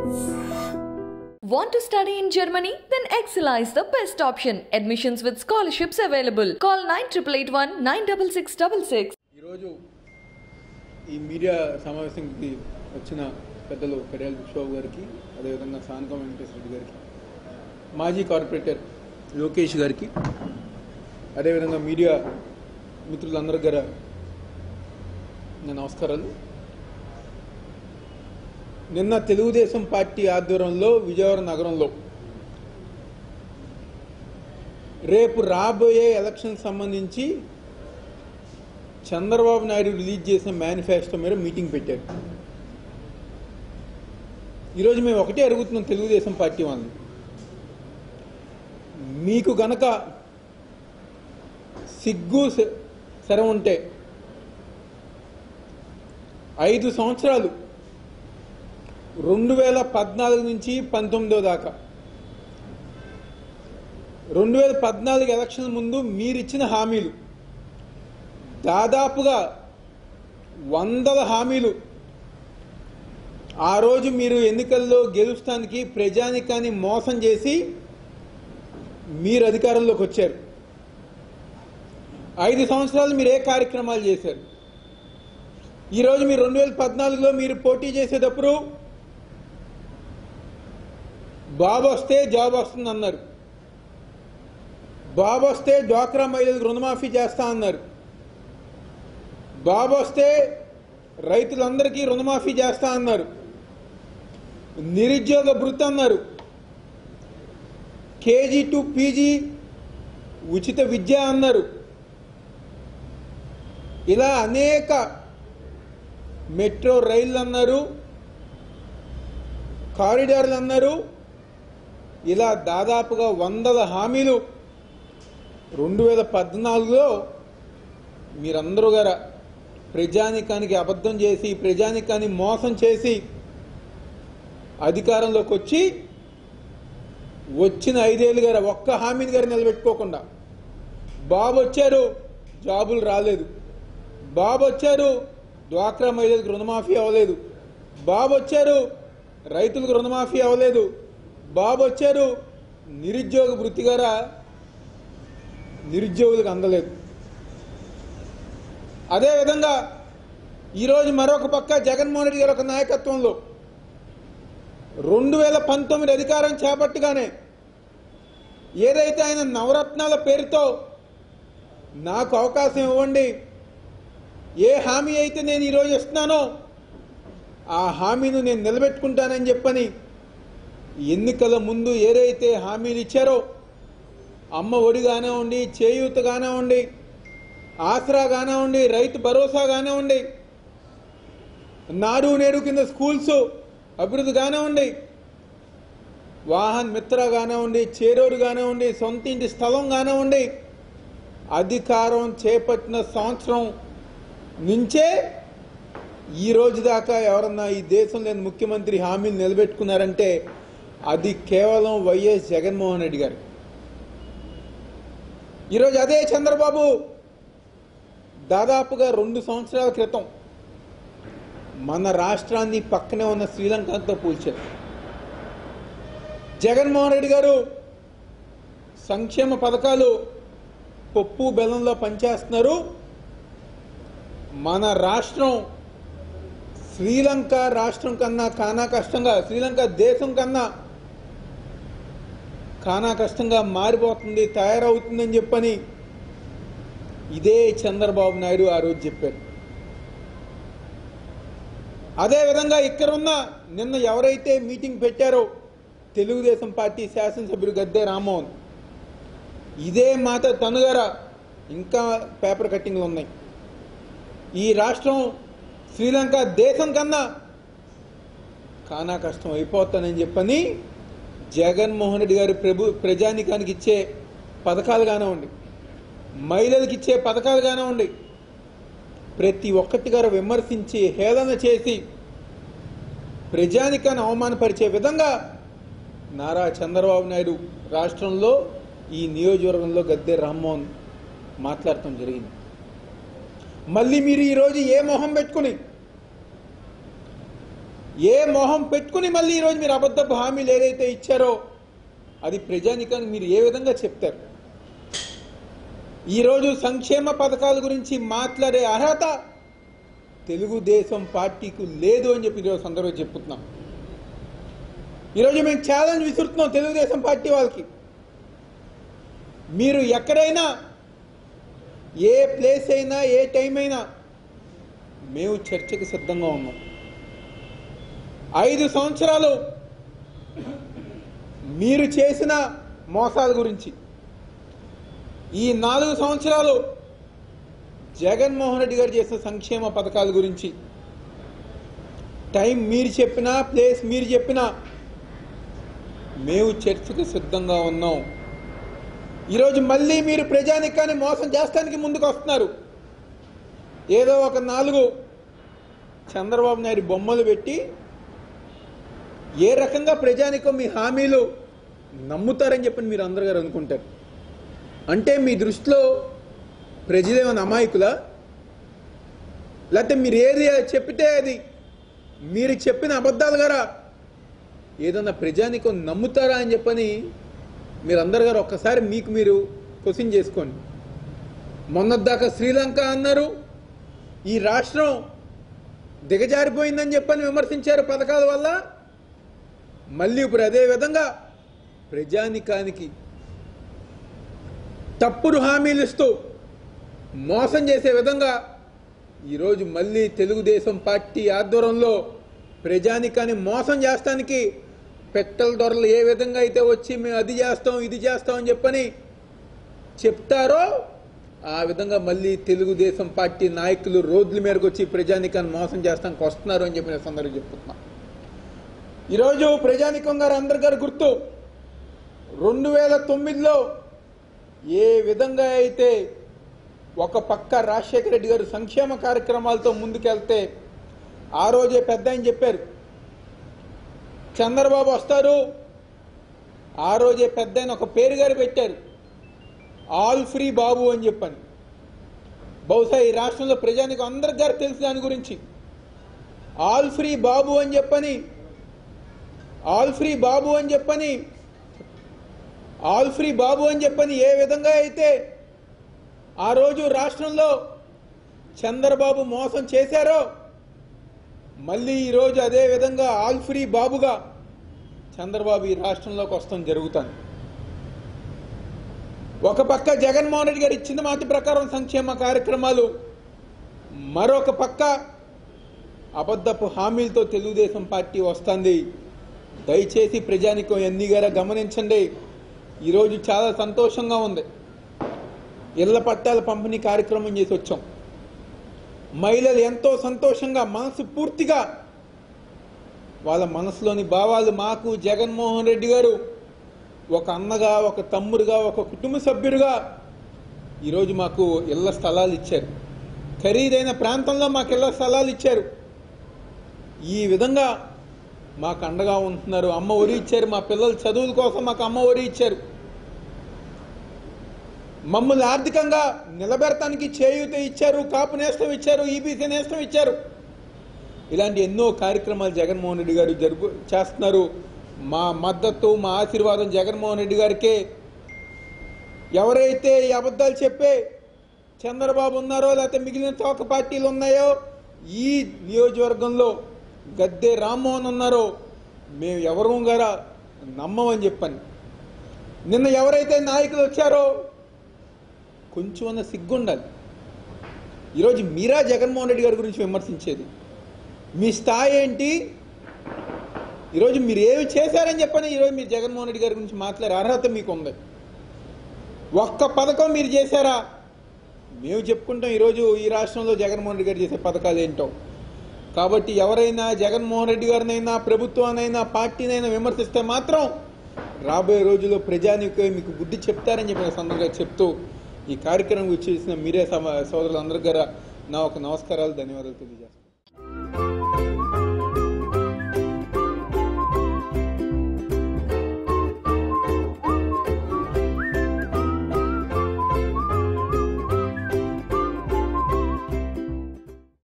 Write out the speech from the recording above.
Want to study in Germany? Then Excella is the best option. Admissions with scholarships available. Call 9881 96666. ఈరోజు ఈ media సమావేశంకి వచ్చిన పెద్దలు పెరేల్ విశ్వబాబు గారికి అదేవిధంగా సానక వెంకటేశ్వర రెడ్డి గారికి మాజీ కార్పొరేటర్ లోకేష్ గారికి అదేవిధంగా మీడియా మిత్రులందరి గారు నా నమస్కారాలు నిన్న తెలుగుదేశం పార్టీ ఆధ్వర్యంలో విజయవాడ నగరంలో రేపు రాబోయే ఎలక్షన్ సంబంధించి చంద్రబాబు నాయుడు రిలీజ్ చేసిన మేనిఫెస్టో మీద మీటింగ్ పెట్టారు ఈరోజు మేము ఒకటే అడుగుతున్నాం తెలుగుదేశం పార్టీ వాళ్ళని మీకు గనక సిగ్గు శ- శరం ఉంటే ఐదు సంవత్సరాలు రెండు వేల పద్నాలుగు నుంచి పంతొమ్మిదో దాకా రెండు వేల పద్నాలుగు ఎలక్షన్ ముందు మీరిచ్చిన హామీలు దాదాపుగా వందల హామీలు ఆ రోజు మీరు ఎన్నికల్లో గెలుస్తానికి ప్రజానికాన్ని మోసం చేసి మీరు అధికారంలోకి వచ్చారు ఐదు సంవత్సరాలు మీరు ఏ కార్యక్రమాలు చేశారు ఈరోజు మీరు రెండు వేల పద్నాలుగులో మీరు పోటీ చేసేటప్పుడు బాబు వస్తే జాబ్ వస్తుంది అన్నారు బాబు వస్తే డ్వాక్రా మహిళలకు రుణమాఫీ చేస్తా అన్నారు బాబు వస్తే రైతులందరికీ రుణమాఫీ చేస్తా అన్నారు నిరుద్యోగ భృతి అన్నారు కేజీ టు పీజీ ఉచిత విద్య అన్నారు ఇలా అనేక మెట్రో రైళ్ళు అన్నారు కారిడార్లు అన్నారు ఇలా దాదాపుగా వందల హామీలు రెండు వేల పద్నాలుగులో మీరందరూ గారా ప్రజానికానికి అబద్ధం చేసి ప్రజానికాన్ని మోసం చేసి అధికారంలోకి వచ్చి వచ్చిన ఐదేళ్ళు గారు ఒక్క హామీని గారు నిలబెట్టుకోకుండా బాబు వచ్చారు జాబులు రాలేదు బాబు వచ్చారు డ్వాక్రా మహిళలకు రుణమాఫీ అవ్వలేదు బాబు వచ్చారు రైతులకు రుణమాఫీ అవ్వలేదు బాబు వచ్చారు నిరుద్యోగ వృత్తి గారా నిరుద్యోగులకు అందలేదు అదేవిధంగా ఈరోజు మరొక పక్క జగన్మోహన్ రెడ్డి గారి ఒక నాయకత్వంలో రెండు వేల పంతొమ్మిది అధికారం చేపట్టగానే ఏదైతే ఆయన నవరత్నాల పేరుతో నాకు అవకాశం ఇవ్వండి ఏ హామీ అయితే నేను ఈరోజు ఇస్తున్నానో ఆ హామీని నేను నిలబెట్టుకుంటానని చెప్పని ఎన్నికల ముందు ఏదైతే హామీలు ఇచ్చారో అమ్మ ఒడి కానివ్వండి చేయూత కానివ్వండి ఆసరా కానివ్వండి రైతు భరోసా కానివ్వండి నాడు నేడు కింద స్కూల్స్ అభివృద్ధి కానివ్వండి వాహన్ మిత్ర కానివ్వండి చేరోడు కానివ్వండి సొంత ఇంటి స్థలం కానివ్వండి అధికారం చేపట్టిన సంవత్సరం నుంచే ఈ రోజు దాకా ఎవరన్నా ఈ దేశం లేని ముఖ్యమంత్రి హామీలు నిలబెట్టుకున్నారంటే అది కేవలం వైఎస్ జగన్మోహన్ రెడ్డి గారు ఈరోజు అదే చంద్రబాబు దాదాపుగా రెండు సంవత్సరాల క్రితం మన రాష్ట్రాన్ని పక్కనే ఉన్న శ్రీలంకతో పోల్చారు జగన్మోహన్ రెడ్డి గారు సంక్షేమ పథకాలు పప్పు బెల్లంలో పనిచేస్తున్నారు మన రాష్ట్రం శ్రీలంక రాష్ట్రం కన్నా కానా కష్టంగా శ్రీలంక దేశం కన్నా కానా కష్టంగా మారిపోతుంది తయారవుతుందని చెప్పని ఇదే చంద్రబాబు నాయుడు ఆ రోజు చెప్పారు అదేవిధంగా ఇక్కడున్న నిన్న ఎవరైతే మీటింగ్ పెట్టారో తెలుగుదేశం పార్టీ శాసనసభ్యుడు గద్దే రామ్మోహన్ ఇదే మాట తనుగర ఇంకా పేపర్ కట్టింగ్లు ఉన్నాయి ఈ రాష్ట్రం శ్రీలంక దేశం కన్నా కానా కష్టం అయిపోతానని చెప్పని జగన్మోహన్ రెడ్డి గారు ప్రభు ప్రజానికానికి ఇచ్చే పథకాలు కానివ్వండి మహిళలకు ఇచ్చే పథకాలు కానివ్వండి ప్రతి ఒక్కటి గారు విమర్శించి హేళన చేసి ప్రజానికాన్ని అవమానపరిచే విధంగా నారా చంద్రబాబు నాయుడు రాష్ట్రంలో ఈ నియోజకవర్గంలో గద్దె రామ్మోహన్ మాట్లాడటం జరిగింది మళ్ళీ మీరు ఈరోజు ఏ మొహం పెట్టుకుని ఏ మొహం పెట్టుకుని మళ్ళీ ఈరోజు మీరు అబద్ధపు హామీలు ఏదైతే ఇచ్చారో అది ప్రజానికానికి మీరు ఏ విధంగా చెప్తారు ఈరోజు సంక్షేమ పథకాల గురించి మాట్లాడే అర్హత తెలుగుదేశం పార్టీకి లేదు అని చెప్పి ఈరోజు సందర్భంగా చెప్పుతున్నాం ఈరోజు మేము ఛాలెంజ్ విసురుతున్నాం తెలుగుదేశం పార్టీ వాళ్ళకి మీరు ఎక్కడైనా ఏ ప్లేస్ అయినా ఏ టైం అయినా మేము చర్చకు సిద్ధంగా ఉన్నాం ఐదు సంవత్సరాలు మీరు చేసిన మోసాల గురించి ఈ నాలుగు సంవత్సరాలు జగన్మోహన్ రెడ్డి గారు చేసిన సంక్షేమ పథకాల గురించి టైం మీరు చెప్పినా ప్లేస్ మీరు చెప్పినా మేము చర్చకు సిద్ధంగా ఉన్నాం ఈరోజు మళ్ళీ మీరు ప్రజానికాన్ని మోసం చేస్తానికి ముందుకు వస్తున్నారు ఏదో ఒక నాలుగు చంద్రబాబు నాయుడు బొమ్మలు పెట్టి ఏ రకంగా ప్రజానికం మీ హామీలు నమ్ముతారని చెప్పి మీరు అందరు గారు అనుకుంటారు అంటే మీ దృష్టిలో ప్రజలేమైనా అమాయకులా లేకపోతే మీరు ఏది చెప్పితే అది మీరు చెప్పిన అబద్ధాలు గారా ఏదన్నా ప్రజానికం నమ్ముతారా అని చెప్పని మీరందరు గారు ఒక్కసారి మీకు మీరు క్వశ్చన్ చేసుకోండి మొన్నదాకా శ్రీలంక అన్నారు ఈ రాష్ట్రం దిగజారిపోయిందని చెప్పని విమర్శించారు పథకాల వల్ల మళ్ళీ ఇప్పుడు అదే విధంగా ప్రజానికానికి తప్పుడు హామీలు ఇస్తూ మోసం చేసే విధంగా ఈరోజు మళ్ళీ తెలుగుదేశం పార్టీ ఆధ్వర్యంలో ప్రజానికాన్ని మోసం చేస్తానికి పెట్టల దొరలు ఏ విధంగా అయితే వచ్చి మేము అది చేస్తాం ఇది చేస్తాం అని చెప్పని చెప్తారో ఆ విధంగా మళ్ళీ తెలుగుదేశం పార్టీ నాయకులు రోడ్ల మీదకి వచ్చి ప్రజానికాన్ని మోసం చేస్తానికి వస్తున్నారు అని చెప్పి నేను సందర్భంగా చెప్తున్నా ఈరోజు ప్రజానికం గారు అందరి గారు గుర్తు రెండు వేల తొమ్మిదిలో ఏ విధంగా అయితే ఒక పక్క రాజశేఖర రెడ్డి గారు సంక్షేమ కార్యక్రమాలతో ముందుకెళ్తే ఆ రోజే పెద్ద ఆయన చెప్పారు చంద్రబాబు వస్తారు ఆ రోజే పెద్ద ఆయన ఒక పేరు గారు పెట్టారు ఆల్ ఫ్రీ బాబు అని చెప్పని బహుశా ఈ రాష్ట్రంలో ప్రజానికి అందరికి గారు తెలుసు దాని గురించి ఆల్ ఫ్రీ బాబు అని చెప్పని ఆల్ ఫ్రీ బాబు అని చెప్పని ఆల్ ఫ్రీ బాబు అని చెప్పని ఏ విధంగా అయితే ఆ రోజు రాష్ట్రంలో చంద్రబాబు మోసం చేశారో మళ్ళీ ఈరోజు అదే విధంగా ఆల్ ఫ్రీ బాబుగా చంద్రబాబు ఈ రాష్ట్రంలోకి వస్తాం జరుగుతుంది ఒక పక్క జగన్మోహన్ రెడ్డి గారు ఇచ్చిన మాట ప్రకారం సంక్షేమ కార్యక్రమాలు మరొక పక్క అబద్ధపు హామీలతో తెలుగుదేశం పార్టీ వస్తుంది దయచేసి ప్రజానికం ఎన్ని గారా గమనించండి ఈరోజు చాలా సంతోషంగా ఉంది ఇళ్ల పట్టాల పంపిణీ కార్యక్రమం చేసి వచ్చాం మహిళలు ఎంతో సంతోషంగా మనసు పూర్తిగా వాళ్ళ మనసులోని భావాలు మాకు జగన్మోహన్ రెడ్డి గారు ఒక అన్నగా ఒక తమ్ముడుగా ఒక కుటుంబ సభ్యుడిగా ఈరోజు మాకు ఇళ్ల స్థలాలు ఇచ్చారు ఖరీదైన ప్రాంతంలో మాకు ఇళ్ల స్థలాలు ఇచ్చారు ఈ విధంగా మాకు అండగా ఉంటున్నారు అమ్మ ఒరి ఇచ్చారు మా పిల్లల చదువుల కోసం మాకు అమ్మ ఒరి ఇచ్చారు మమ్మల్ని ఆర్థికంగా నిలబెడటానికి చేయూత ఇచ్చారు కాపు నేస్తం ఇచ్చారు ఈబీసీ నేస్తం ఇచ్చారు ఇలాంటి ఎన్నో కార్యక్రమాలు జగన్మోహన్ రెడ్డి గారు జరుపు చేస్తున్నారు మా మద్దతు మా ఆశీర్వాదం జగన్మోహన్ రెడ్డి గారికే ఎవరైతే ఈ అబద్ధాలు చెప్పే చంద్రబాబు ఉన్నారో లేకపోతే మిగిలిన చౌక పార్టీలు ఉన్నాయో ఈ నియోజకవర్గంలో గద్దె రామ్మోహన్ ఉన్నారో మేము ఎవరు గారా నమ్మమని చెప్పని నిన్న ఎవరైతే నాయకులు వచ్చారో కొంచెం అన్న సిగ్గుండాలి ఈరోజు మీరా జగన్మోహన్ రెడ్డి గారి గురించి విమర్శించేది మీ స్థాయి ఏంటి ఈరోజు మీరు ఏమి చేశారని చెప్పని ఈరోజు మీరు జగన్మోహన్ రెడ్డి గారి గురించి మాట్లాడే అర్హత మీకు ఉంది ఒక్క పథకం మీరు చేశారా మేము చెప్పుకుంటాం ఈరోజు ఈ రాష్ట్రంలో జగన్మోహన్ రెడ్డి గారు చేసే పథకాలు ఏంటో కాబట్టి ఎవరైనా జగన్మోహన్ రెడ్డి గారినైనా ప్రభుత్వానైనా పార్టీనైనా విమర్శిస్తే మాత్రం రాబోయే రోజుల్లో ప్రజానికి మీకు బుద్ధి చెప్తారని చెప్పిన సందర్భంగా చెప్తూ ఈ కార్యక్రమం చేసిన మీరే సమ సోదరులందరి గారు నా ఒక నమస్కారాలు ధన్యవాదాలు తెలియజేస్తాను